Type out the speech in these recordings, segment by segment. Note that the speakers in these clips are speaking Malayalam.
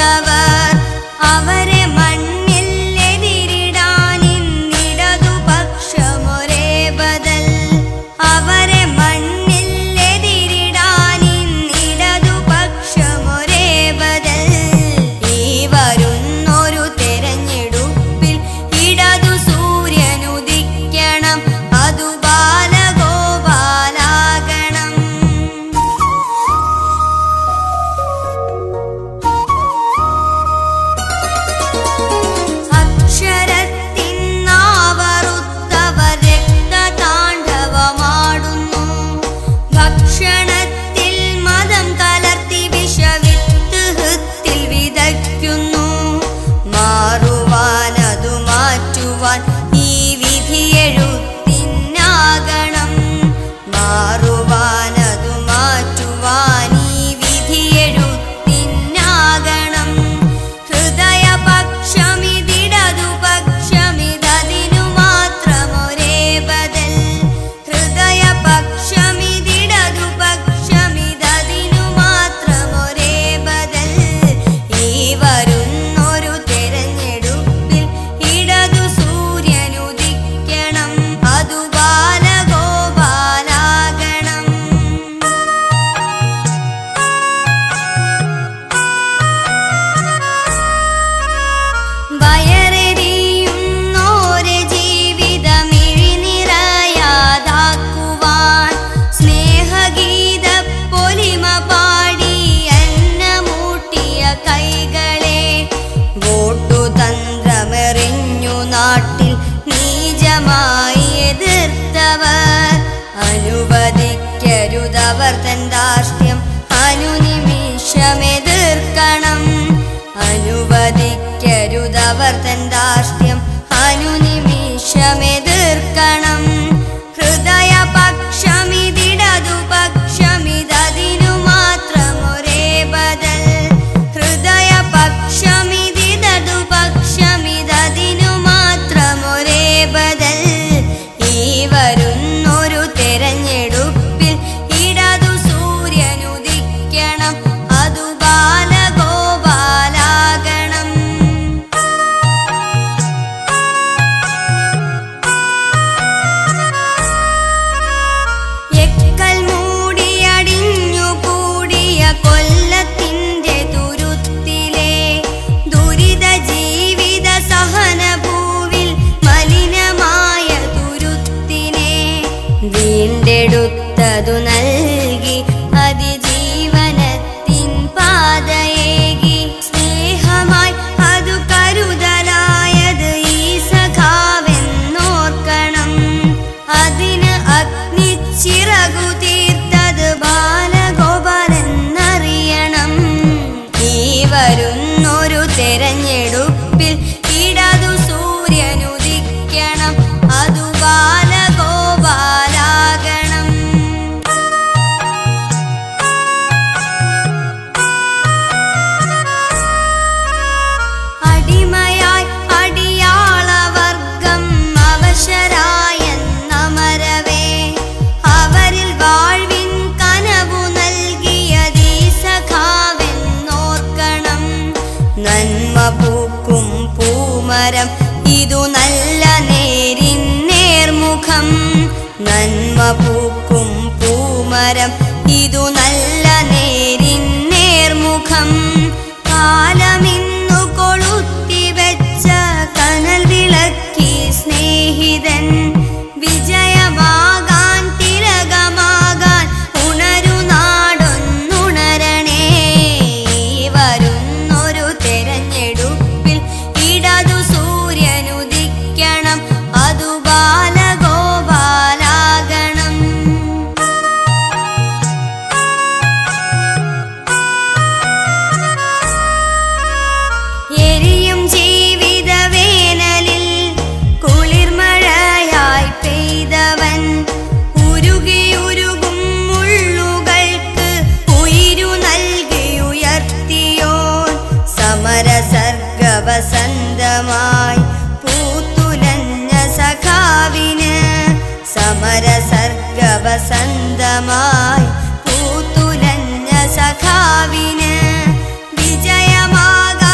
മൂത്തവർ അവരെ മണ്ണിൽ എതിരിടാനിന്നിടതു പക്ഷമൊരേ ബദൽ അവരെ മണ്ണിൽ എതിരിടാനിന്നിടതു പക്ഷമൊരേ ബദൽ ഈ വരുന്നൊരു തെരഞ്ഞെടുപ്പിൽ ഇടതു സൂര്യനുദിക്കണം അതു ബാലഗോപാലാകണം അക്ഷരത്തിൻ നാവറുത്തവർ രക്തതാണ്ഡവമാടുന്നു ഭക്ഷണത്തിൽ മതം കലർത്തി വിഷവിത്ത് ഹൃത്തിൽ വിതയ്ക്കുന്നു മാറുവാനതു മാറ്റുവാൻ ഈ വിധിയെഴുത്തിനാകണം മാറുവാനതു മാറ്റുവാൻ ഈ വിധിയെഴുത്തിനാകണം ഹൃദയപക്ഷമിതിടതു പക്ഷമിതതിനു മാത്രമൊരേ ബദൽ ഹൃദയപക്ഷമിതിടതു പക്ഷമിതതിനു മാത്രമൊരേ ബദൽ ഈ വരുന്നൊരു തെരഞ്ഞെടുപ്പിൽ ഇടതു സൂര്യനുദിക്കണം അതു ബാലഗോപാലാകണം വയറെരിയുന്നോരെ ജീവിതമിഴിനിറയാതാക്കുവാൻ സ്നേഹഗീത പൊലിമ പാടി അന്നമൂട്ടിയ കൈകളെ വോട്ടു തന്ത്രമെറിഞ്ഞു നാട്ടിൽ നീചമായി എതിർത്തവർ അനുവദിക്കരുതവർ തൻ ധാർഷ്ട്യം അനുനിമിഷമെതിർക്കണം അനുവദിക്കരുതവർ തൻ ധാർഷ്ട്യം അനുനിമിഷമെതിർക്കണം ഹൃദയപക്ഷമിതിടതു പക്ഷമിതതിനു മാത്രമൊരേ ബദൽ ഹൃദയപക്ഷമിതിടതു പക്ഷമിതതിനു മാത്രമൊരേ ബദൽ ഈ വരുന്നൊരു തെരഞ്ഞെടുപ്പിൽ ഇടതു സൂര്യനുദിക്കണം അതു ബാലഗോപാലാകണം എക്കൽ മൂടിയടിഞ്ഞു കൂടിയ കൊല്ലത്തിന്റെ തുരുത്തിലെ ദുരിത ജീവിത സഹന ഭൂവിൽ മലിനമായ തുരുത്തിനെ വീണ്ടെടുത്തതു നൽകി അതിജീവനത്തിൻ പാതയേകി സ്നേഹമായി അതു കരുതലായത് ഈ സഖാവെന്നോർക്കണം അതിന് അഗ്നിച്ചിറകു തീർത്തത് ബാലഗോപാലെന്നറിയണം ഈ വരുന്നൊരു തെരഞ്ഞെടുപ്പിൽ ഇടതു സൂര്യനുദിക്കണം അതു ബാലഗോപാലാകണം അടിമയായി അടിയാളവർഗം അവശരായെന്നമരവേ അവരിൽ വാഴ്വിൻ കനവു നൽകിയതീ സഖാവെന്നോർക്കണം നന്മ പൂക്കും പൂമരം ഇതു നല്ല നേരിൻ നേർമുഖം നന്മ പൂക്കും പൂമരം ഇതു നല്ല നേരിൻ നേർമുഖം കാലമിന്നു കൊളുത്തി വെച്ച കനൽ വിളക്കി സ്നേഹിതൻ വിജയമാകാൻ തിലകമാകാൻ ഉണരു നാടൊന്നുണരണേ ഈ വരുന്നൊരു തെരഞ്ഞെടുപ്പിൽ ഇടതു സൂര്യനുദിക്കണം അതു ബാലഗോപാലാകണം എരിയും ജീവിത വേനലിൽ കുളിർമഴയായി പെയ്തവൻ ഉരുകി ഉരുകും മുള്ളുകൾക്ക് ഉയിരു നൽകി ഉയർത്തിയോൻ സമരസർഗവസന്തമായി പൂത്തുലഞ്ഞ സഖാവിന് സമരസർഗവസന്തമായി പൂത്തുലഞ്ഞ സഖാവിന് വിജയമാക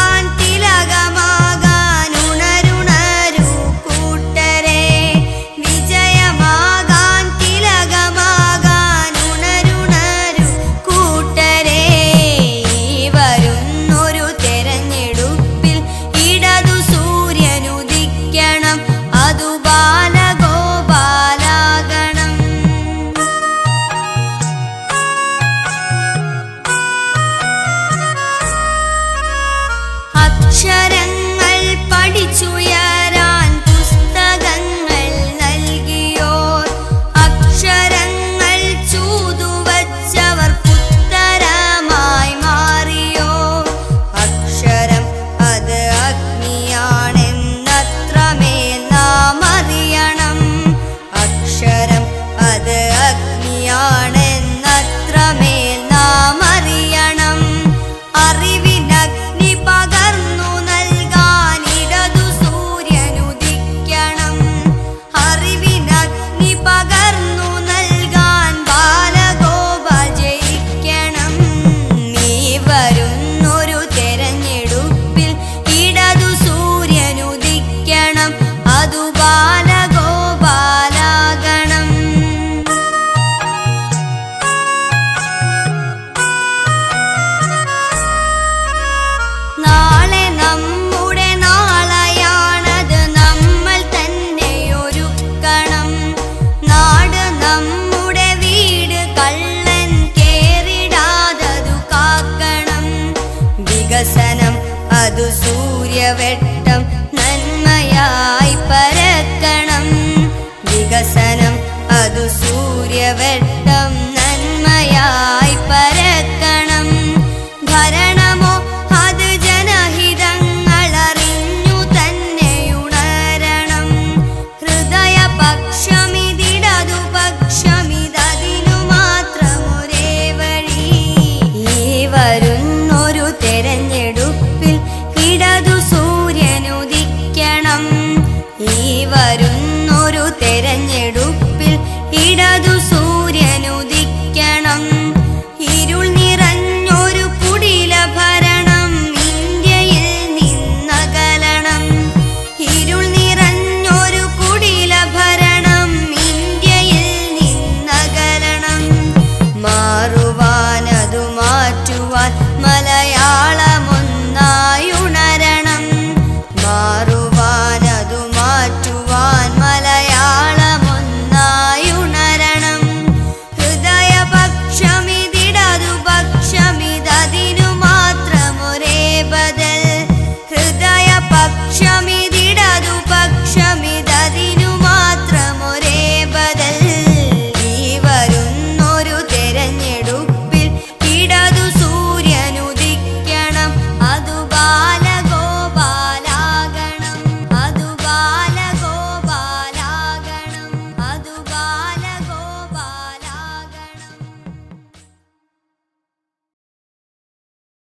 അക്ഷരങ്ങൾ പഠിച്ചുയരാൻ പുസ്തകങ്ങൾ നൽകിയോർ അക്ഷരങ്ങൾ ചൂതുവച്ചവർ പുത്തരമായി മാറിയോ അക്ഷരം അത് അഗ്നിയാണെന്നത്രമേൽ നാം അറിയണം അക്ഷരം അത് അഗ്നിയാണെന്നത്രമേൽ നാം അറിയണം അറിവിനഗ്നി പകർന്നു നൽകാൻ ഇടതു സൂര്യനുദിക്കണം അറിവിനഗ്നി പകർന്നു നൽകാൻ ബാലഗോപാൽ ജയിക്കണം നീ വരുന്നൊരു തെരഞ്ഞെടുപ്പിൽ ഇടതു സൂര്യനുദിക്കണം അതു ബാലഗോപാലാകണം നാളെ നമ്മുടെ നാളെയാണത് നമ്മൾ തന്നെ ഒരുക്കണം നാട് നമ്മുടെ വീട് കള്ളൻ കേറിടാതതു കാക്കണം വികസനം അതു സൂര്യവെട്ടം നന്മയായി പരക്കണം വികസനം അതു സൂര്യവെട്ടം നന്മയായി